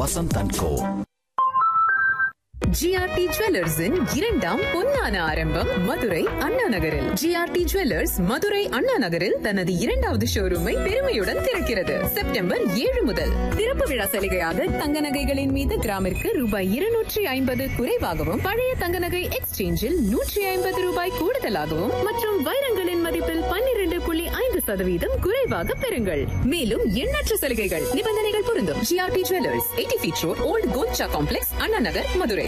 Vasanth and go GRT ஜுவல்லர்ஸின் இரண்டாம் பொன்னான ஆரம்பம் மதுரை அண்ணா நகரில் ஜிஆர்டி ஜுவல்லர்ஸ் மதுரை அண்ணா நகரில் தனது இரண்டாவது ஷோரூமை பெருமையுடன் திறக்கிறது செப்டம்பர் ஏழு முதல் திறப்பு விழா சலுகையாக தங்க நகைகளின் மீது கிராமிற்கு ரூபாய் இருநூற்றி ஐம்பது குறைவாகவும் பழைய தங்க நகை எக்ஸ்சேஞ்சில் நூற்றி ஐம்பது ரூபாய் கூடுதலாகவும் மற்றும் வைரங்களின் மதிப்பில் பன்னிரண்டு புள்ளி ஐந்து சதவீதம் குறைவாக பெறுங்கள் மேலும் எண்ணற்ற சலுகைகள் நிபந்தனைகள் பொருந்தும் GRT jewellers eighty feet road old Kocha complex Anna Nagar Madurai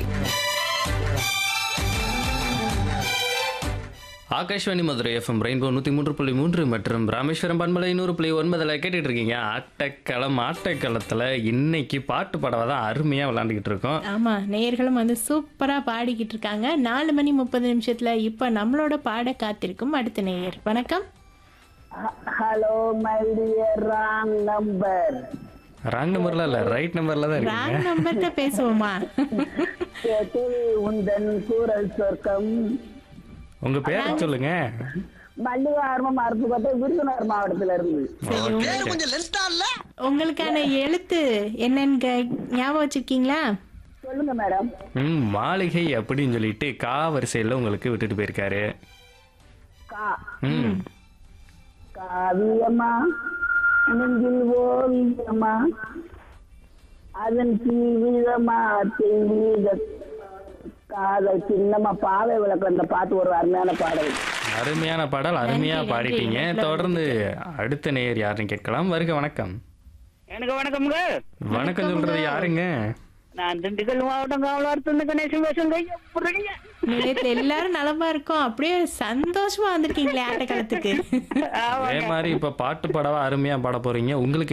Akashvani Madurai FM rainbow நூற்றி மூன்று புள்ளி மூன்று மற்றும் ராமேஸ்வரம் பண்பலை நூறு புள்ளி ஒன்பதில் கேட்டுட்டு இருக்கீங்க ஆட்டக்களம் ஆட்டக்களத்தில் இன்னைக்கு பாட்டு படவை தான் அருமையாக விளாண்டுக்கிட்டு இருக்கோம் ஆமா நேயர்களும் வந்து சூப்பரா பாடிக்கிட்டு இருக்காங்க நாலு மணி முப்பது நிமிஷத்துல இப்ப நம்மளோட பாட காத்திருக்கும் அடுத்த நேயர் வணக்கம் hello my dear wrong number wrong நம்பர்ல இல்லை ரைட் நம்பரில் தான் இருக்கீங்க ராங் நம்பர்கிட்ட பேசுவோமா கேட்டது உந்தன் கூறல் சொர்க்கம் உங்கள் பேரை சொல்லுங்க மல்லிகார்மம் அருப்புக்கோட்டை விருதுநகர் மாவட்டத்துல இருந்து உங்களுக்கான எழுத்து என்னன்னு கே- ஞாபகம் வச்சிருக்கீங்களா சொல்லுங்க மேடம் ம் மாளிகை அப்படின்னு சொல்லிட்டு கா வரிசையில் உங்களுக்கு விட்டுட்டு போயிருக்காரு கா ம் காவியமா நெஞ்சில் ஓவியமா அதன் தீவிரமா தெய்வீக காதல் சின்னமா பாவை விளக்கு அந்த பாட்டு ஒரு அருமையான பாடல் அருமையான பாடல் அருமையாக பாடிட்டீங்க தொடர்ந்து அடுத்த நேயர் யாருன்னு கேட்கலாம் வருக வணக்கம் எனக்கு வணக்கம்ங்க வணக்கம் சொல்றது யாருங்க நான் திண்டுக்கல் மாவட்டம் காவலார் கணேசன் பேசுங்க எப்படிங்க நேத்து எல்லாரும் நலமா இருக்கோம் அப்படியே சந்தோஷமா வந்திருக்கீங்களே ஆட்டக்காலத்துக்கு அதே மாதிரி இப்ப பாட்டு பாடவா அருமையா பாட போறீங்க உங்களுக்கு